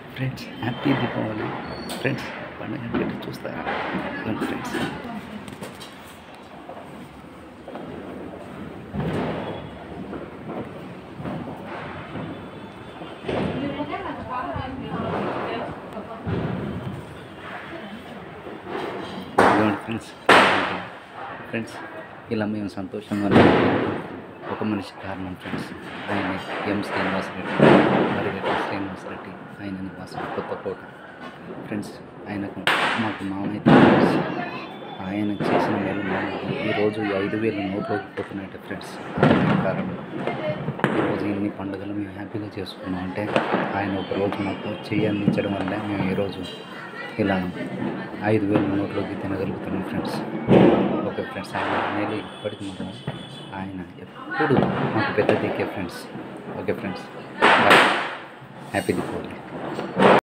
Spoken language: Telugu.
ఫ్రెండ్స్ హ్యాపీ దీపావళి ఫ్రెండ్స్ పండుగ పెట్టి చూస్తారా ఇదిగోండి ఫ్రెండ్స్ ఇదిగోండి ఫ్రెండ్స్ ఫ్రెండ్స్ ఇలా మేము సంతోషంగా ఉన్నాము. ఒక మనిషి కారణం ఫ్రెండ్స్ ఆయన ఎం శ్రీనివాసరెడ్డి మరిగట్టి శ్రీనివాసరెడ్డి ఆయన నివాసం కొత్తకోట ఫ్రెండ్స్ ఆయనకు మాకు మామయ్య ఫ్రెండ్స్ ఆయన చేసిన మేలు మేము ఈరోజు ఈ ఐదు వేల నోట్లోకి పోతున్నాయంటే ఫ్రెండ్స్ ఆయన కారణం ఈరోజు ఇన్ని పండుగలు మేము హ్యాపీగా చేసుకున్నాం అంటే ఆయన ఒకరోజు మాకు చెయ్యి అందించడం వల్ల మేము ఈరోజు ఇలా ఐదు వేల నోట్లోకి తినగలుగుతున్నాం ఫ్రెండ్స్ ఓకే ఫ్రెండ్స్ ఆయన నేను ఇప్పటికి మాత్రం ఆయన ఎప్పుడు మాకు పెద్ద దిక్కే friends okay friends bye happy Deepavali